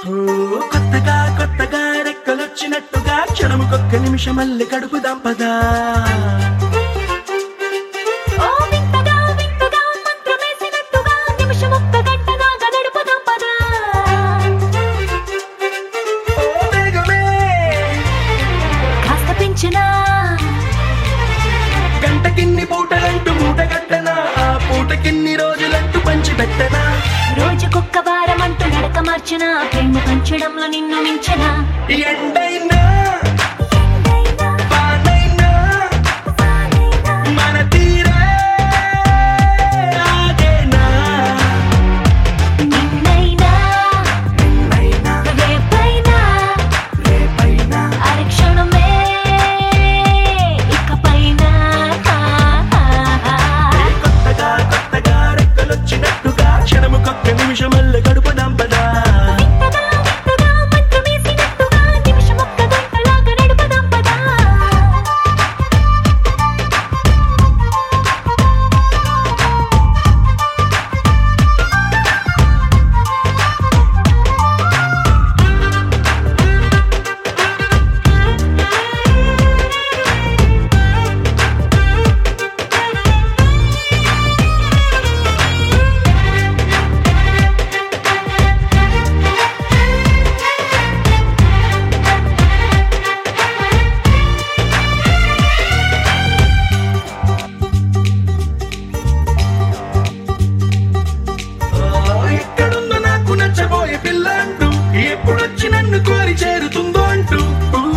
ఓ, కొత్తగా కొత్తగా రెక్కలొచ్చినట్టుగా క్షణముకొక్క నిమిషమల్లి కడుపు దంపదా ఓ వింతగా వింతగా మంత్రమేసినట్టుగా నిమిషం ఒక్క గంటగా గడుపుదాం పదా ఓ వేగమే కాస్త పెంచినా గంటకిన్ని పూటలంటూ మూటగట్టనా ఆ పూటకిన్ని రోజులంటూ పంచి పెట్టనా రోజుకొక్క వారం అంటూ నడక మార్చిన ప్రేమ పంచడంలో నిన్ను మించిన ఎండైనా వానైనా మన తీరే ఆగేనా నిన్నైనా నిన్నైనా రేపైనా రేపైనా అరక్షణమే ఇకపైన కొత్తగా కొత్తగా రెక్కలొచ్చినట్టుగా క్షణముకొక్క నిమిషమల్లె గడుపు దంపదా వింతగా వింతగా మంత్రమేసినట్టుగా నిమిషం ఒక్క గంటలాగా నడుపుదాం పదా ఓ, ఎక్కడుందో నాకు నచ్చబోయే పిల్ల అంటూ ఎప్పుడొచ్చి నన్ను కోరి చేరుతుందో అంటూ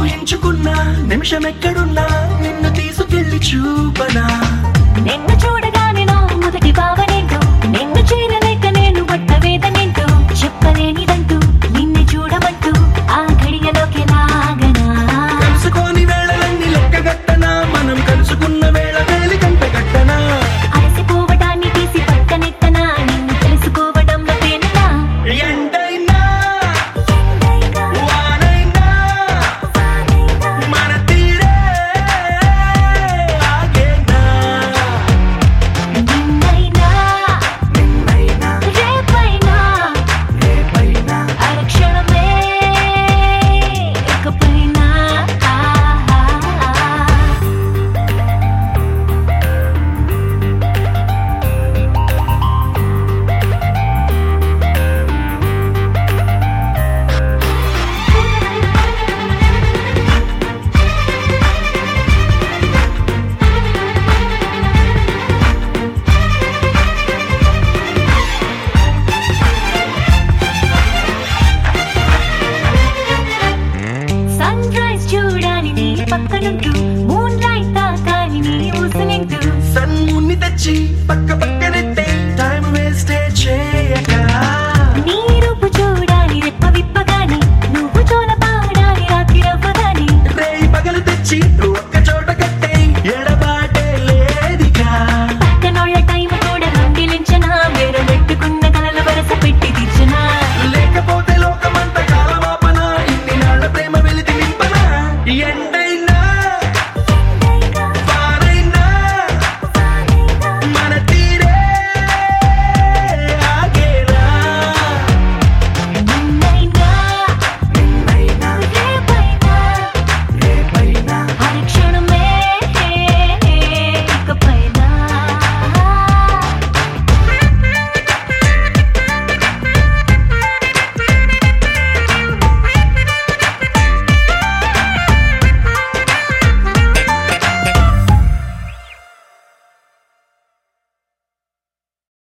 ఊహించుకున్నా నిమిషం ఎక్కడున్నా నిన్ను తీసుకెళ్లి చూపనా నిన్ను చూడ